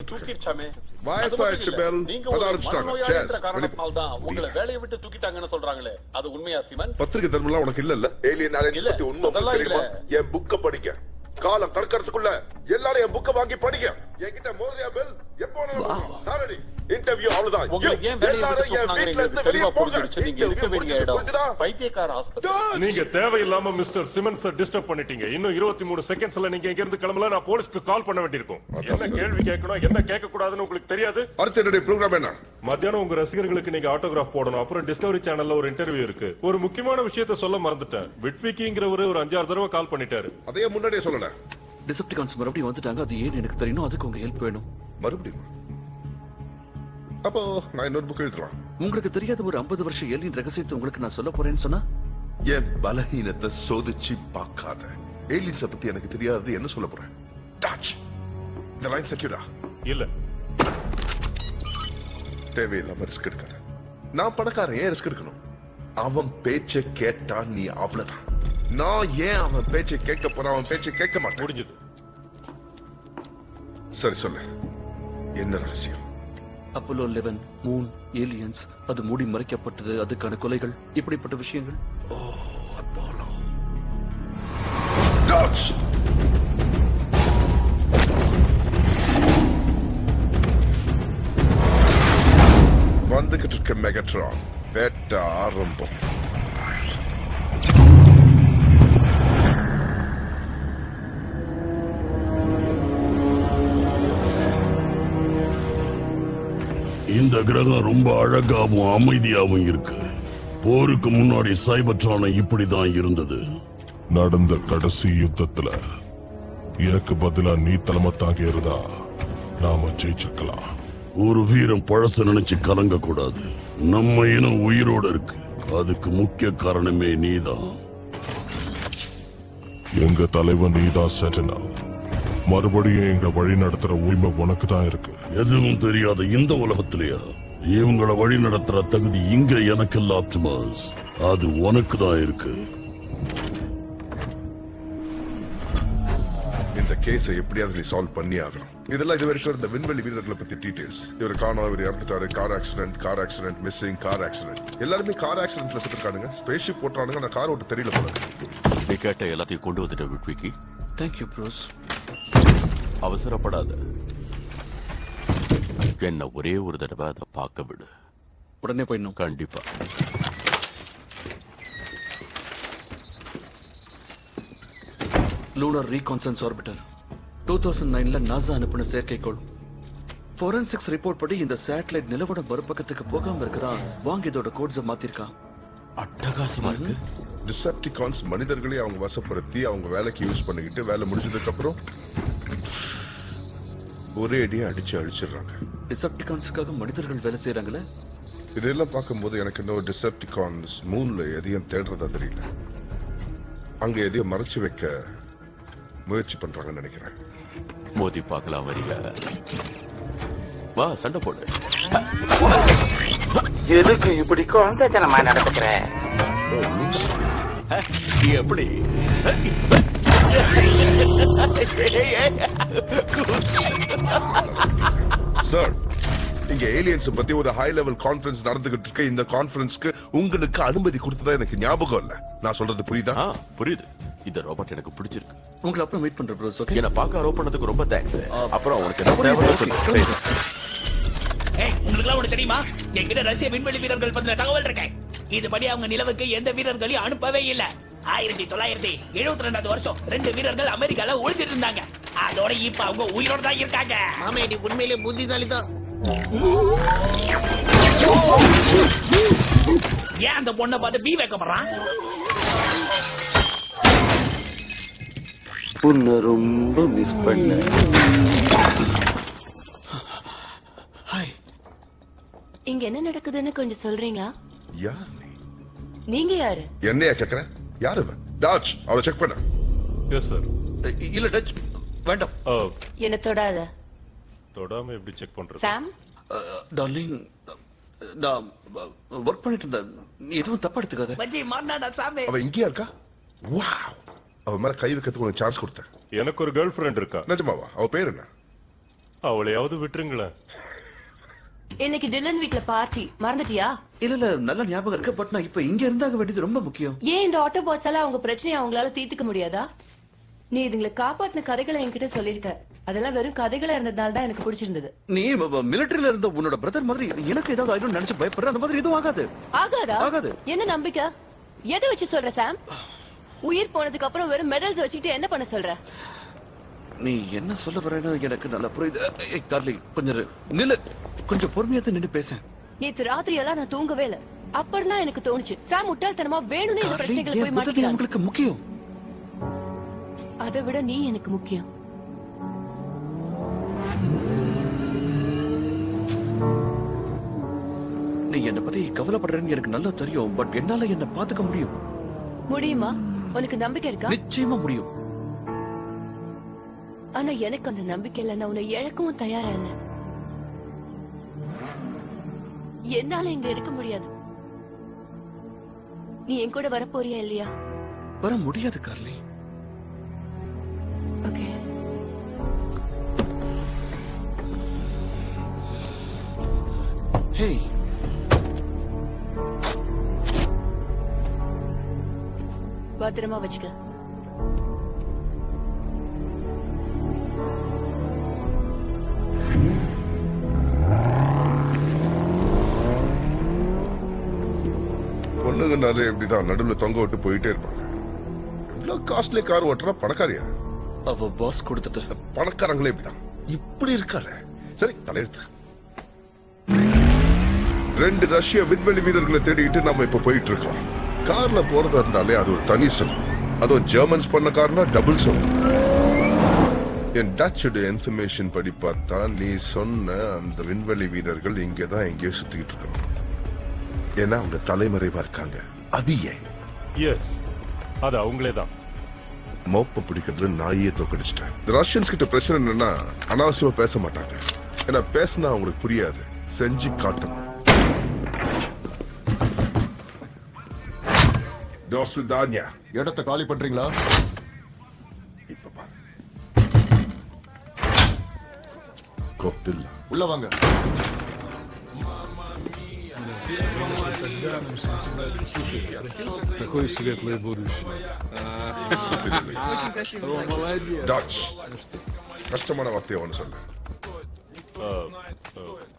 தூக்கிடுச்சாமே வயசாயிடுச்சு, அது மட்டும் இல்ல. பெல். நீங்க ஒரு அதான் அடிச்சிட்டாங்க. மனநோயாளி என்ற Cheers. காரணத்தால் தான் வெளியே. உங்களை வேலையை விட்டு தூக்கிட்டாங்கன்னு சொல்றாங்களே அது உண்மையா சிமன் பத்திரிகை தர்மம்லாம் உனக்கு இல்ல இல்ல ஏலியன் அலைன்ஸ் இல்ல, பத்தி உண்மை அதெல்லாம் உங்களுக்கு தெரியுமா இல்ல. என் புக்க படிக்க காலம் கடக்கறதுக்குள்ள எல்லாரும் என் புக்க வாங்கி படிங்க என்கிட்ட மோதியா பெல் எப்போ நாரடி இன்டர்வியூ அவ்வளவுதான் உங்களுக்கு ஏன் வேலையை விட்டு எல்லாரும் என் தூக்குனாங்க வீட்ல எங்களுக்கு இருந்து வெளியே தெளிவா போங்க புரிஞ்சிடுச்சு நீங்க இருக்க வேண்டிய இடம் பைத்தியக்கார ஆஸ்பத்திரி நீங்க தேவையில்லாம மிஸ்டர் சிமன்ஸ் டிஸ்டர்ப் பண்ணிட்டீங்க இன்னும் இருபத்தி மூணு செகண்ட்ஸ்ல நீங்க இங்க இருந்து கிளம்பல நான் போலீஸ்க்கு கால் பண்ண வேண்டியிருக்கும் என்ன கேள்வி கேட்கணும் என்ன கேட்க கூடாதுன்னு உங்களுக்கு தெரியாது அடுத்த என்னுடைய ப்ரோக்ராம் என்ன மத்தியானம் உங்க ரசிகர்களுக்கு நீங்க ஆட்டோகிராஃப் போடணும் அப்புறம் டிஸ்கவரி சேனல்ல ஒரு இன்டர்வியூ இருக்கு ஒரு முக்கியமான விஷயத்த சொல்ல மறந்துட்டேன் விட்விக்கிங்கிறவரு ஒரு அஞ்சாறு தடவை கால் பண்ணிட்டாரு அதையே முன்னாடியே சொல்லல டிசப்டிகான்ஸ் மறுபடியும் வந்துட்டாங்க அது ஏன் எனக்கு தெரியணும் அதுக்கு உங்க ஹெல்ப் வேணும் மறுபடியும் அப்போ நான் இன்னொரு புக் எழுதுறேன் உங்களுக்கு தெரியாத ஒரு 50 வருஷம் ஏலியன் ரகசியத்தை உங்களுக்கு நான் சொல்ல போறேன்னு சொன்னா என் பலஹீனத்தை சோதிச்சு பார்க்காத ஏலியன்ஸ பத்தி எனக்கு தெரியாது என்ன சொல்ல போறேன் டாச் இந்த லைன் செக்யூரா இல்ல தேவையில்லாம ரிஸ்க் எடுக்காத நான் பணக்காரன் ஏன் ரிஸ்க் எடுக்கணும் அவன் பேச்சை கேட்டா நீ அவ்வளவுதான் நான் ஏன் அவன் பேச்சை கேட்க போறேன் அவன் பேச்சை கேட்க மாட்டேன் முடிஞ்சது சரி சொல்லு என்ன ரகசியம் அப்போலோ 11 மூன் ஏலியன்ஸ் அது மூடி மறைக்கப்பட்டது அதுக்கான கொலைகள் இப்படிப்பட்ட விஷயங்கள் ஓ அப்போலோ டாச் வந்துகிட்டு இருக்க மெகட்ரான் வேட்ட ஆரம்பம் இந்த கிரகம் ரொம்ப அழகாவும் அமைதியாவும் இருக்கு போருக்கு முன்னாடி சைபட்ரான இப்படிதான் இருந்தது நடந்த கடைசி யுத்தத்துல எனக்கு பதிலா நீ தலைமை தாங்கி இருந்தா நாம ஜெயிச்சிருக்கலாம் ஒரு வீரம் பழச நினைச்சு கலங்க கூடாது நம்ம இனம் உயிரோட இருக்கு அதுக்கு முக்கிய காரணமே நீதான் எங்க தலைவன் நீதான் சென்டினல் மறுபடியும் எங்க வழி நடத்துற உரிமை உனக்கு தான் இருக்கு எதுவும் தெரியாத இந்த உலகத்திலேயா இவங்கள வழி நடத்துற தகுதி இங்க எனக்கு இல்ல ஆப்டிமஸ் அது உனக்கு தான் இருக்கு இந்த கேஸை எப்படியாவது நீ சால்வ் பண்ணி ஆகணும் இதெல்லாம் இது வரைக்கும் இந்த விண்வெளி வீரர்களை பத்தி டீடைல்ஸ் இவர் காணோம் இவர் இறந்துட்டாரு car accident car accident missing car accident எல்லாருமே கார் ஆக்சிடென்ட்ல செத்துருக்கானுங்க ஸ்பேஸ் ஷிப் போட்டுறானுங்க நான் கார் ஓட்ட தெரியல போல நீ கேட்ட எல்லாத்தையும் கொண்டு வந்துட்ட விட்விக்கி தேங்க்யூ ப்ரோஸ் அவசரப்படாத என்ன ஒரே ஒரு தடவை அதை பார்க்க விடு உடனே போயிடணும் கண்டிப்பா lunar reconnaissance orbiter two thousand நைன்ல நாசா அனுப்பின செயற்கைக்கோள் ஃபோரன்சிக்ஸ் ரிப்போர்ட் படி இந்த சேட்டலைட் நிலவோட மறுபக்கத்துக்கு போகாம இருக்கதான் வாங்க இதோட கோட்ஸை மாத்திருக்கான் அட்டகாசமா இருக்கு டிசெப்டிகான்ஸ் மனிதர்களே அவங்க வசப்படுத்தி அவங்க வேலைக்கு யூஸ் பண்ணிக்கிட்டு வேலை முடிஞ்சதுக்கு அப்புறம் ஒரே அடியா அடிச்சு அழிச்சிடுறாங்க டிசப்டிகான்ஸுக்காக மனிதர்கள் வேலை செய்யறாங்களே இதெல்லாம் பார்க்கும்போது எனக்கு இன்னும் டிசெப்டிகான்ஸ் மூன்ல எதையும் தேடுறதா தெரியல அங்க எதையும் மறைச்சு வைக்க முயற்சி பண்றாங்கன்னு நினைக்கிறேன் மோதி பார்க்கலாம் வரிக வா சண்டை போடு எதுக்கு இப்படி குழந்தைத்தனமா நடந்துக்கிற நீ எப்படி சார் இங்க ஏலியன்ஸ் பத்தி ஒரு ஹை லெவல் கான்ஃபரன்ஸ் நடந்துகிட்டு இருக்கு இந்த கான்ஃபரன்ஸ்க்கு உங்களுக்கு அனுமதி கொடுத்ததா எனக்கு ஞாபகம் இல்ல நான் சொல்றது புரியுதா ஆ, புரியுது இந்த ரோபோட் எனக்கு பிடிச்சிருக்கு உங்களை அப்புறம் மீட் பண்றேன் ப்ரோஸ் ஓகே என்ன பார்க்க ரோப் பண்ணதுக்கு ரொம்ப தேங்க்ஸ் ஆ. அப்புறம் உனக்கு என்ன புரியுது, தேவைன்னு okay. சொல்லு சரி. ஏய் உங்களுக்கு ஒண்ணு தெரியுமா என்கிட்ட ரஷ்ய விண்வெளி வீரர்கள் பத்தின தகவல் இருக்கேன் இதுபடி அவங்க நிலவுக்கு எந்த வீரர்களையும் அனுப்பவே இல்ல ஆயிரத்தி தொள்ளாயிரத்தி எழுபத்தி ரெண்டாவது வருஷம் ரெண்டு வீரர்கள் அமெரிக்கால ஒழிச்சிட்டு இருந்தாங்க அதோட இப்ப அவங்க உயிரோட தான் இருக்காங்க மாமேடி உண்மையிலே புத்திசாலி தான் ஏன் அந்த பொண்ணை பார்த்து பீ வைக்கப்படுறான் உன்னை ரொம்ப மிஸ் பண்ண ஹாய் இங்க என்ன நடக்குதுன்னு கொஞ்சம் சொல்றீங்களா யார் நீ நீங்க யாரு என்னையா கேக்குறேன் யாரு இவன் டாச் அவளை செக் பண்ண எஸ் சார் இல்ல டச் வேண்டாம் என்ன தொடாத தொடாம எப்படி செக் பண்றது சாம் டார்லிங் நான் ஒர்க் பண்ணிட்டு இருந்தேன் நீ எதுவும் தப்பா எடுத்துக்காத வச்சி மாட்டாடா சாமி அவ இங்கேயா இருக்கா வாவ் அவ மேல கை வைக்கிறதுக்கு உனக்கு சான்ஸ் கொடுத்தேன் எனக்கு ஒரு கேர்ள் ஃபிரெண்ட் இருக்கா நிஜமாவா அவ பேர் என்ன அவளையாவது விட்டுருங்களேன் இன்னைக்கு டில்லன் வீட்ல பார்ட்டி மறந்துட்டியா இல்ல இல்ல நல்ல ஞாபகம் இருக்கு பட் நான் இப்ப இங்க இருந்தாக வேண்டியது ரொம்ப முக்கியம் ஏன் இந்த ஆட்டோ பாஸ் எல்லாம் அவங்க பிரச்சனையை அவங்களால தீர்த்துக்க முடியாதா நீ இதுங்களை காப்பாத்தின கதைகளை என்கிட்ட சொல்லிருக்க அதெல்லாம் வெறும் கதைகளா இருந்ததுனால தான் எனக்கு பிடிச்சிருந்தது நீ மிலிட்டரியில இருந்த உன்னோட பிரதர் மாதிரி எனக்கு ஏதாவது ஆயிடும் நினைச்சு பயப்படுற அந்த மாதிரி எதுவும் ஆகாது ஆகாதா ஆகாது. என்ன நம்பிக்கை எதை வச்சு சொல்ற சாம் உயிர் போனதுக்கு அப்புறம் வெறும் மெடல்ஸ் வச்சுக்கிட்டு என்ன பண்ண சொல்ற நீ என்ன சொல்ல வரேன்னு எனக்கு நல்லா புரியுது ஏய், கார்லி கொஞ்சம் இரு. நில்லு கொஞ்சம் பொறுமையாத்து நின்னு பேச நேத்து ராத்திரி எல்லாம் நான் தூங்கவே இல்ல அப்படிதான் எனக்கு தோணுச்சு சாம் முட்டாள்தனமா வேணும்னு இந்த பிரச்சனைகளை போய் உதவி மாட்டிக்கிறான் உங்களுக்கு முக்கியம் அதை விட நீ எனக்கு முக்கியம் நீ என்ன பத்தி கவலைப்படுறேன்னு எனக்கு நல்லா தெரியும் பட் என்னால என்ன பாத்துக்க முடியும் முடியுமா உனக்கு நம்பிக்கை இருக்கா நிச்சயமா முடியும் ஆனா எனக்கு அந்த நம்பிக்கை இல்ல நான் உன்னை இழக்கவும் தயாரா இல்ல என்னால இங்க இருக்க முடியாது நீ என் கூட வரப்போறியா இல்லையா வர முடியாது கார்லி ஓகே ஹேய் பத்திரமா வச்சுக்க பொண்ணுங்கனாலே இப்படிதான் நடுவுல தொங்க விட்டு போயிட்டே இருப்பாங்க இவ்வளவு காஸ்ட்லி கார் ஓட்டுறா பணக்காரியா அவ பாஸ் கொடுத்துட்டு பணக்காரங்களே இப்படிதான் இப்படி இருக்கால சரி தலையெழுத்து ரெண்டு ரஷ்ய விண்வெளி வீரர்களை தேடிட்டு நம்ம இப்ப போயிட்டு இருக்கோம் கார்ல போறதா இருந்தாலே அது ஒரு தனி சொல்லும் அதுவும் ஜெர்மன்ஸ் பண்ண கார்னா டபுள் சொல்லும் என் டச்சோட இன்ஃபர்மேஷன் படி பார்த்தா நீ சொன்ன அந்த விண்வெளி வீரர்கள் இங்கதான் எங்கேயோ சுத்திக்கிட்டு இருக்காங்க ஏன்னா அவங்க தலைமறைவா இருக்காங்க அது ஏன் எஸ் அது அவங்களே தான் மோப்ப பிடிக்கிறது நாயே தோக்கடிச்சிட்டேன் இந்த ரஷ்யன்ஸ் கிட்ட பிரச்சனை என்னன்னா அனாவசியமா பேச மாட்டாங்க ஏன்னா பேசினா அவங்களுக்கு புரியாது செஞ்சு காட்டணும் До свидания. இடத்த காலி பண்றீங்களா இப்ப பாரு. Godzilla. உள்ள வாங்க Такое светлое будущее. Dutch. கஷ்டமான வார்த்தையை ஒன்று சொல்ல அஹ், அஹ்,